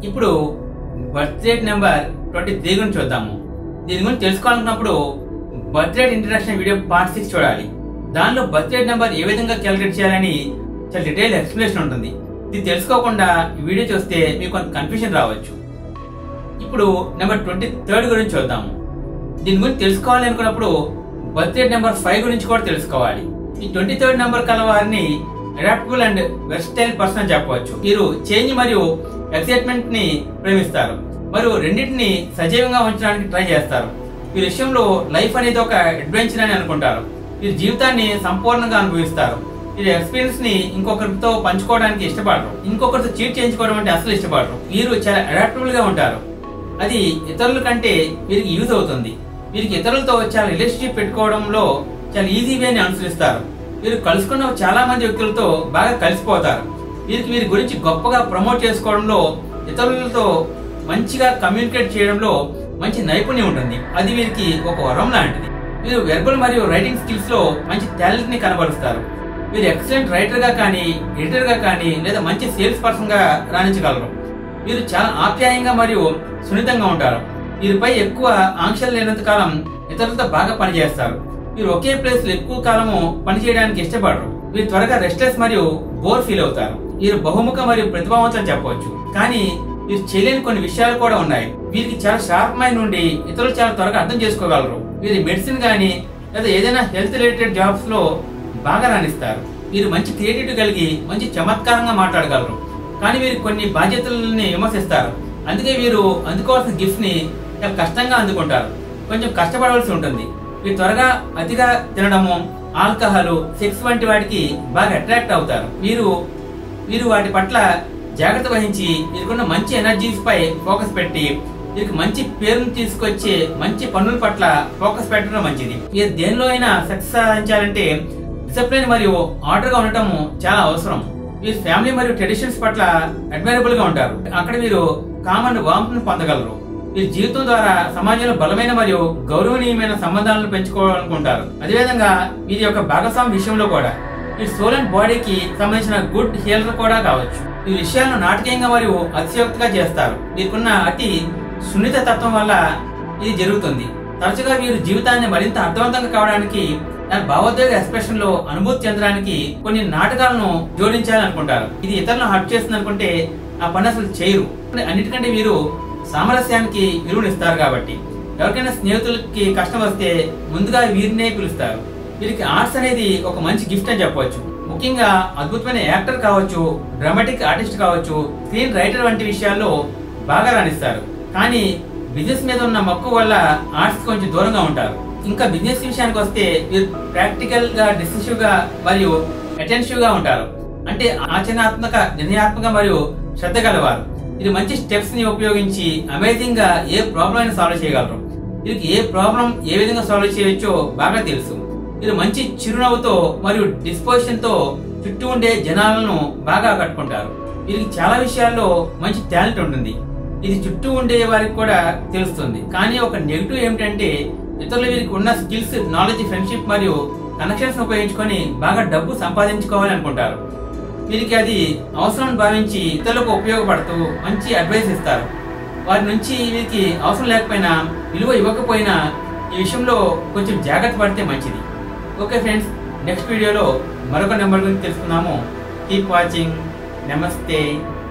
ఇప్పుడు birth rate number twenty three గురించి చూద్దాము దీని గురించి తెలుసుకోవాలనుకున్నప్పుడు birth rate introduction video part six చూడాలి దానిలో బర్త్ రేట్ నెంబర్ ఏ విధంగా క్యాలిక్యులేట్ చేయాలని చాలా డీటెయిల్ ఎక్స్ప్లెనేషన్ ఉంటుంది ఇది తెలుసుకోకుండా ఈ వీడియో చూస్తే మీకు కొంత కన్ఫ్యూజన్ రావచ్చు ఇప్పుడు నెంబర్ ట్వంటీ థర్డ్ గురించి చూద్దాము దీని గురించి తెలుసుకోవాలి అనుకున్నప్పుడు బర్త్ రేట్ నెంబర్ ఫైవ్ గురించి కూడా తెలుసుకోవాలి ఈ ట్వంటీ థర్డ్ నెంబర్ కల వారిని అడాప్టబుల్ అండ్ వెర్స్టైల్ పర్సన్ అని చెప్పవచ్చు వీరు చేంజ్ మరియు ఎక్సైట్మెంట్ ని ప్రేమిస్తారు మరియు రెండింటిని సజీవంగా ఉంచడానికి ట్రై చేస్తారు ఈ విషయంలో లైఫ్ అనేది ఒక అడ్వెంచర్ అని అనుకుంటారు వీరు జీవితాన్ని సంపూర్ణంగా అనుభవిస్తారు వీరి ఎక్స్పీరియన్స్ ని ఇంకొకరితో పంచుకోవడానికి ఇష్టపడరు ఇంకొకరితో చీట్ చేయించుకోవడం అంటే అసలు ఇష్టపడరు వీరు చాలా అడాప్టబుల్ గా ఉంటారు అది ఇతరుల కంటే వీరికి యూజ్ అవుతుంది వీరికి ఇతరులతో చాలా రిలేషన్షిప్ పెట్టుకోవడంలో చాలా ఈజీ వేని అనుసరిస్తారు వీరు కలుసుకున్న చాలా మంది వ్యక్తులతో బాగా కలిసిపోతారు వీరికి వీరి గురించి గొప్పగా ప్రమోట్ చేసుకోవడంలో ఇతరులతో మంచిగా కమ్యూనికేట్ చేయడంలో మంచి నైపుణ్యం ఉంటుంది అది వీరికి ఒక వరం లాంటిది వీరు వెర్బల్ మరియు రైటింగ్ స్కిల్స్ లో మంచి టాలెంట్ ని కనబరుస్తారు వీరు ఎక్సలెంట్ రైటర్ గా కానీ ఎడిటర్ గా కానీ లేదా మంచి సేల్స్ పర్సన్ గా రాణించగలరు వీరు చాలా ఆప్యాయంగా మరియు సున్నితంగా ఉంటారు వీరిపై ఎక్కువ ఆంక్షలు లేనంత కాలం ఇతరులతో బాగా పనిచేస్తారు వీరు ఒకే ప్లేస్ లో ఎక్కువ కాలము పనిచేయడానికి ఇష్టపడరు వీరు త్వరగా రెస్ట్లెస్ మరియు బోర్ ఫీల్ అవుతారు వీరు బహుముఖ మరియు ప్రతిభావంతం చెప్పవచ్చు కానీ వీరు చేయలేని కొన్ని విషయాలు కూడా ఉన్నాయి వీరికి చాలా షార్ప్ మైండ్ నుండి ఇతరులు చాలా త్వరగా అర్థం చేసుకోగలరు వీరి మెడిసిన్ గానీ లేదా ఏదైనా హెల్త్ రిలేటెడ్ జాబ్స్ లో బాగా రాణిస్తారు వీరు మంచి క్రియేటివిటీ కలిగి మంచి చమత్కారంగా మాట్లాడగలరు కానీ వీరు కొన్ని బాధ్యతలని విమర్శిస్తారు అందుకే వీరు అందుకోవాల్సిన గిఫ్ట్ ని చాలా కష్టంగా అందుకుంటారు కొంచెం కష్టపడవలసి ఉంటుంది వీరు త్వరగా అతిగా తినడము ఆల్కహాల్ సెక్స్ వంటి వాటికి బాగా అట్రాక్ట్ అవుతారు వీరు వీరు వాటి పట్ల జాగ్రత్త వహించి వీరికున్న మంచి ఎనర్జీస్ పై ఫోకస్ పెట్టి వీరికి మంచి పేరును తీసుకొచ్చే మంచి పనుల పట్ల ఫోకస్ పెట్టడం మంచిది వీరు దేనిలో అయినా సక్సెస్ సాధించాలంటే డిసిప్లిన్ మరియు ఆర్డర్ గా ఉండటం చాలా అవసరం వీరు ఫ్యామిలీ మరియు ట్రెడిషన్స్ పట్ల అడ్మైరబుల్ గా ఉంటారు అక్కడ వీరు కామన్ వాంపును పొందగలరు వీరి జీవితం ద్వారా సమాజంలో బలమైన మరియు గౌరవనీయమైన సంబంధాలను పెంచుకోవాలనుకుంటారు అదేవిధంగా వీరి యొక్క భాగస్వామి విషయంలో కూడా ఈ సోల్ అండ్ బాడీకి సంబంధించిన గుడ్ హీలర్ కూడా కావచ్చు ఈ విషయాలను నాటకీయంగా మరియు అతిశయోక్తిగా చేస్తారు వీరికున్న అతి సున్నిత తత్వం వల్ల ఇది జరుగుతుంది తరచుగా వీరు జీవితాన్ని మరింత అర్థవంతంగా కావడానికి దాని భావోద్వేగ ఎక్స్ప్రెషన్ లో అనుభూతి చెందడానికి కొన్ని నాటకాలను జోడించాలనుకుంటారు ఇది ఇతరులను హర్ట్ చేస్తుంది అనుకుంటే ఆ పని అసలు చేయరు అన్నిటికంటే వీరు సామరస్యానికి విలువనిస్తారు కాబట్టి ఎవరికైనా స్నేహితులకి కష్టం వస్తే ముందుగా వీరినే పిలుస్తారు వీరికి ఆర్ట్స్ అనేది ఒక మంచి గిఫ్ట్ అని చెప్పవచ్చు ముఖ్యంగా అద్భుతమైన యాక్టర్ కావచ్చు డ్రామాటిక్ ఆర్టిస్ట్ కావచ్చు స్క్రీన్ రైటర్ వంటి విషయాల్లో బాగా రాణిస్తారు కానీ బిజినెస్ మీద ఉన్న మక్కువ వల్ల ఆర్ట్స్ కొంచెం దూరంగా ఉంటారు ఇంకా బిజినెస్ విషయానికి వస్తే వీరు ప్రాక్టికల్ గా డిసిసివ్ గా మరియు అటెన్సివ్ గా ఉంటారు అంటే ఆచరణాత్మక నిర్ణయాత్మక మరియు శ్రద్ధ గలవారు ఇది మంచి స్టెప్స్ ని ఉపయోగించి అమేజింగ్ గా ఏ ప్రాబ్లం అయినా సాల్వ్ చేయగలరు వీరికి ఏ ప్రాబ్లం ఏ విధంగా సాల్వ్ చేయవచ్చో బాగా తెలుసు వీరు మంచి చిరునవ్వుతో మరియు డిస్పోజిషన్ తో చుట్టూ ఉండే జనాలను బాగా ఆకట్టుకుంటారు వీరికి చాలా విషయాల్లో మంచి టాలెంట్ ఉంటుంది ఇది చుట్టూ ఉండే వారికి కూడా తెలుస్తుంది కానీ ఒక నెగిటివ్ ఏమిటంటే ఇతరులు వీరికి ఉన్న స్కిల్స్ నాలెడ్జ్ ఫ్రెండ్షిప్ మరియు కనెక్షన్స్ ఉపయోగించుకొని బాగా డబ్బు సంపాదించుకోవాలి అనుకుంటారు వీరికి అది అవసరం భావించి ఇతరులకు ఉపయోగపడుతూ మంచి అడ్వైస్ ఇస్తారు వారి నుంచి వీరికి అవసరం లేకపోయినా విలువ ఇవ్వకపోయినా ఈ విషయంలో కొంచెం జాగ్రత్త పడితే మంచిది ఓకే ఫ్రెండ్స్ నెక్స్ట్ వీడియోలో మరొక నెంబర్ గురించి తెలుసుకుందాము కీప్ వాచింగ్ నమస్తే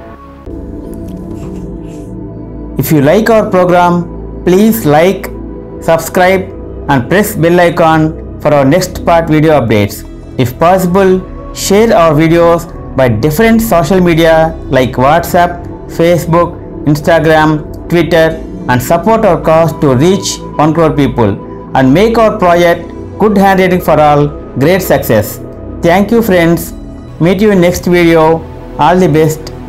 If you like our program, please like, subscribe and press bell icon for our next part video updates. If possible, share our videos by different social media like WhatsApp, Facebook, Instagram, Twitter and support our cause to reach 1 crore people and make our project good handwriting for all great success. Thank you friends. Meet you in next video. All the best.